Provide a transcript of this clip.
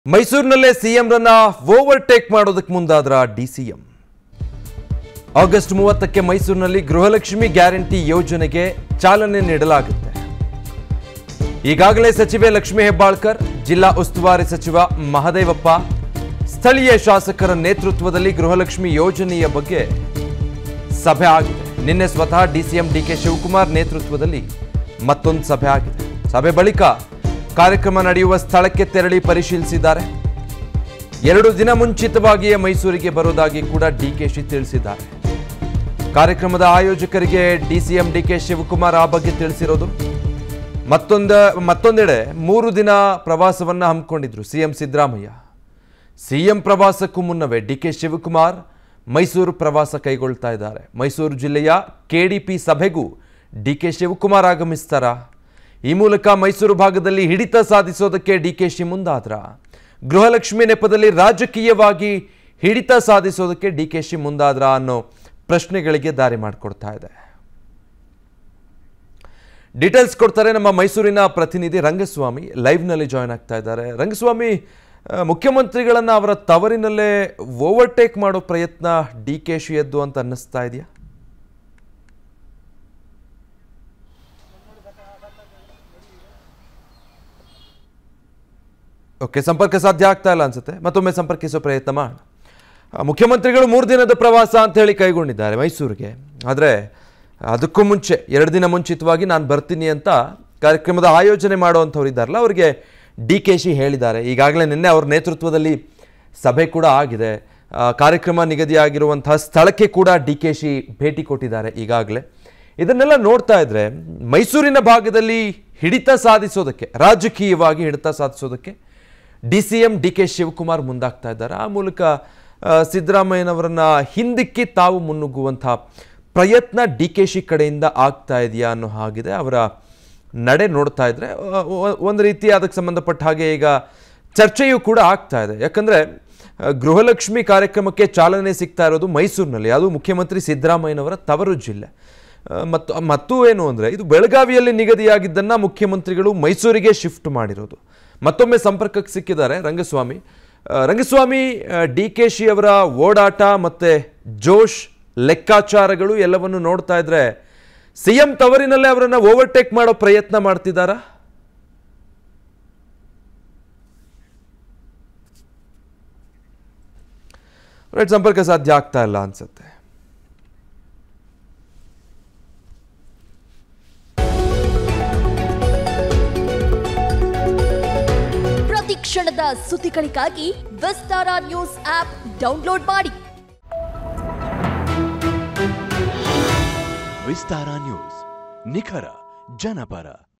ಮೈಸೂರಿನಲ್ಲೇ ಸಿಎಂರನ್ನ overtake ಮಾಡೋದಕ್ಕೆ ಮುಂದಾದ್ರ DCM August ಮೂವತ್ತಕ್ಕೆ ಮೈಸೂರಿನಲ್ಲಿ ಗೃಹಲಕ್ಷ್ಮಿ ಗ್ಯಾರಂಟಿ ಯೋಜನೆಗೆ ಚಾಲನೆ ನೀಡಲಾಗುತ್ತೆ ಈಗಾಗಲೇ ಸಚಿವೆ ಲಕ್ಷ್ಮೀ ಹೆಬ್ಬಾಳ್ಕರ್ ಜಿಲ್ಲಾ ಉಸ್ತುವಾರಿ ಸಚಿವ ಮಹದೇವಪ್ಪ ಸ್ಥಳೀಯ ಶಾಸಕರ ನೇತೃತ್ವದಲ್ಲಿ ಗೃಹಲಕ್ಷ್ಮಿ ಯೋಜನೆಯ ಬಗ್ಗೆ ಸಭೆ ಆಗಿದೆ ನಿನ್ನೆ ಸ್ವತಃ ಡಿಸಿಎಂ ಡಿಕೆ ಶಿವಕುಮಾರ್ ನೇತೃತ್ವದಲ್ಲಿ ಮತ್ತೊಂದು ಸಭೆ ಆಗಿದೆ ಸಭೆ ಬಳಿಕ ಕಾರ್ಯಕ್ರಮ ನಡೆಯುವ ಸ್ಥಳಕ್ಕೆ ತೆರಳಿ ಪರಿಶೀಲಿಸಿದ್ದಾರೆ ಎರಡು ದಿನ ಮುಂಚಿತವಾಗಿಯೇ ಮೈಸೂರಿಗೆ ಬರೋದಾಗಿ ಕೂಡ ಡಿಕೆಶಿ ತಿಳಿಸಿದ್ದಾರೆ ಕಾರ್ಯಕ್ರಮದ ಆಯೋಜಕರಿಗೆ ಡಿಸಿಎಂ ಡಿಕೆ ಶಿವಕುಮಾರ್ ಆ ಬಗ್ಗೆ ತಿಳಿಸಿರೋದು ಮತ್ತೊಂದ ಮತ್ತೊಂದೆಡೆ ಮೂರು ದಿನ ಪ್ರವಾಸವನ್ನ ಹಮ್ಮಿಕೊಂಡಿದ್ರು ಸಿಎಂ ಸಿದ್ದರಾಮಯ್ಯ ಸಿಎಂ ಪ್ರವಾಸಕ್ಕೂ ಮುನ್ನವೇ ಡಿಕೆ ಶಿವಕುಮಾರ್ ಮೈಸೂರು ಪ್ರವಾಸ ಕೈಗೊಳ್ತಾ ಇದ್ದಾರೆ ಮೈಸೂರು ಜಿಲ್ಲೆಯ ಕೆಡಿಪಿ ಸಭೆಗೂ ಡಿಕೆ ಶಿವಕುಮಾರ್ ಆಗಮಿಸ್ತಾರ ಈ ಮೂಲಕ ಮೈಸೂರು ಭಾಗದಲ್ಲಿ ಹಿಡಿತ ಸಾಧಿಸೋದಕ್ಕೆ ಡಿಕೆಶಿ ಮುಂದಾದ್ರ ಗೃಹಲಕ್ಷ್ಮಿ ನೆಪದಲ್ಲಿ ರಾಜಕೀಯವಾಗಿ ಹಿಡಿತ ಸಾಧಿಸೋದಕ್ಕೆ ಡಿಕೆಶಿ ಮುಂದಾದ್ರ ಅನ್ನೋ ಪ್ರಶ್ನೆಗಳಿಗೆ ದಾರಿ ಮಾಡಿಕೊಡ್ತಾ ಇದೆ ಡೀಟೇಲ್ಸ್ ಕೊಡ್ತಾರೆ ನಮ್ಮ ಮೈಸೂರಿನ ಪ್ರತಿನಿಧಿ ರಂಗಸ್ವಾಮಿ ಲೈವ್ನಲ್ಲಿ ಜಾಯ್ನ್ ಆಗ್ತಾ ಇದ್ದಾರೆ ರಂಗಸ್ವಾಮಿ ಆ, ಮುಖ್ಯಮಂತ್ರಿಗಳನ್ನ ಅವರ ತವರಿನಲ್ಲೇ ಓವರ್ಟೇಕ್ ಮಾಡೋ ಪ್ರಯತ್ನ ಡಿ ಕೆ ಶಿಯದ್ದು ಅಂತ ಅನ್ನಿಸ್ತಾ ಇದೆಯಾ ಓಕೆ ಸಂಪರ್ಕ ಸಾಧ್ಯ ಆಗ್ತಾ ಇಲ್ಲ ಅನ್ಸುತ್ತೆ ಮತ್ತೊಮ್ಮೆ ಸಂಪರ್ಕಿಸೋ ಪ್ರಯತ್ನ ಮಾಡೋಣ ಆ, ಮುಖ್ಯಮಂತ್ರಿಗಳು ಮೂರು ದಿನದ ಪ್ರವಾಸ ಅಂತ ಹೇಳಿ ಕೈಗೊಂಡಿದ್ದಾರೆ ಮೈಸೂರಿಗೆ ಆದರೆ ಅದಕ್ಕೂ ಮುಂಚೆ ಎರಡು ದಿನ ಮುಂಚಿತವಾಗಿ ನಾನು ಬರ್ತೀನಿ ಅಂತ ಕಾರ್ಯಕ್ರಮದ ಆಯೋಜನೆ ಮಾಡುವಂಥವ್ರು ಇದ್ದಾರಲ್ಲ ಅವರಿಗೆ ಡಿ ಕೆ ಶಿ ಹೇಳಿದ್ದಾರೆ ಈಗಾಗಲೇ ನಿನ್ನೆ ಅವ್ರ ನೇತೃತ್ವದಲ್ಲಿ ಸಭೆ ಕೂಡ ಆಗಿದೆ ಆ, ಕಾರ್ಯಕ್ರಮ ನಿಗದಿಯಾಗಿರುವಂತಹ ಸ್ಥಳಕ್ಕೆ ಕೂಡ ಡಿ ಕೆ ಶಿ ಭೇಟಿ ಕೊಟ್ಟಿದ್ದಾರೆ ಈಗಾಗಲೇ ಇದನ್ನೆಲ್ಲ ನೋಡ್ತಾ ಇದ್ರೆ ಮೈಸೂರಿನ ಭಾಗದಲ್ಲಿ ಹಿಡಿತ ಸಾಧಿಸೋದಕ್ಕೆ ರಾಜಕೀಯವಾಗಿ ಹಿಡಿತ ಸಾಧಿಸೋದಕ್ಕೆ D C M D K Shivakumar ಮುಂದಾಗ್ತಾ ಇದ್ದಾರೆ ಆ ಮೂಲಕ ಆ, ಸಿದ್ದರಾಮಯ್ಯನವರನ್ನ ಹಿಂದಿಕ್ಕಿ ತಾವು ಮುನ್ನುಗ್ಗುವಂಥ ಪ್ರಯತ್ನ ಡಿ ಕೆ ಶಿ ಕಡೆಯಿಂದ ಆಗ್ತಾ ಇದೆಯಾ ಅನ್ನೋ ಹಾಗಿದೆ ಅವರ ನಡೆ ನೋಡ್ತಾ ಇದ್ರೆ ಆ, ಒ- ಒಂದು ರೀತಿ ಅದಕ್ಕೆ ಸಂಬಂಧಪಟ್ಟ ಹಾಗೆ ಈಗ ಚರ್ಚೆಯೂ ಕೂಡ ಆಗ್ತಾ ಇದೆ ಯಾಕಂದ್ರೆ ಆ, ಗೃಹಲಕ್ಷ್ಮಿ ಕಾರ್ಯಕ್ರಮಕ್ಕೆ ಚಾಲನೆ ಸಿಗ್ತಾ ಇರೋದು ಮೈಸೂರಿನಲ್ಲಿ ಅದು ಮುಖ್ಯಮಂತ್ರಿ ಸಿದ್ದರಾಮಯ್ಯನವರ ತವರು ಜಿಲ್ಲೆ ಆ, ಮತ್ತು ಮತ್ತು ಏನು ಅಂದರೆ ಇದು ಬೆಳಗಾವಿಯಲ್ಲಿ ನಿಗದಿಯಾಗಿದ್ದನ್ನು ಮುಖ್ಯಮಂತ್ರಿಗಳು ಮೈಸೂರಿಗೆ ಶಿಫ್ಟ್ ಮಾಡಿರೋದು ಮತ್ತೊಮ್ಮೆ ಸಂಪರ್ಕಕ್ಕೆ ಸಿಕ್ಕಿದ್ದಾರೆ ರಂಗಸ್ವಾಮಿ ಆ, ರಂಗಸ್ವಾಮಿ ಡಿ ಕೆ ಶಿ ಅವರ ಓಡಾಟ ಮತ್ತು ಜೋಶ್ ಲೆಕ್ಕಾಚಾರಗಳು ಎಲ್ಲವನ್ನು ನೋಡ್ತಾ ಇದ್ರೆ ಸಿ ಎಂ ತವರಿನಲ್ಲೇ ಅವರನ್ನು ಓವರ್ಟೇಕ್ ಮಾಡೋ ಪ್ರಯತ್ನ ಮಾಡ್ತಿದ್ದಾರಾ ರೈಟ್ ಸಂಪರ್ಕ ಸಾಧ್ಯ ಆಗ್ತಾ ಇಲ್ಲ ಅನ್ಸುತ್ತೆ ಪ್ರತಿ ಕ್ಷಣದ ಸುದ್ದಿಗಳಿಗಾಗಿ ವಿಸ್ತಾರ ನ್ಯೂಸ್ ಆಪ್ ಡೌನ್ಲೋಡ್ ಮಾಡಿ ವಿಸ್ತಾರ ನ್ಯೂಸ್ ನಿಖರ ಜನಪರ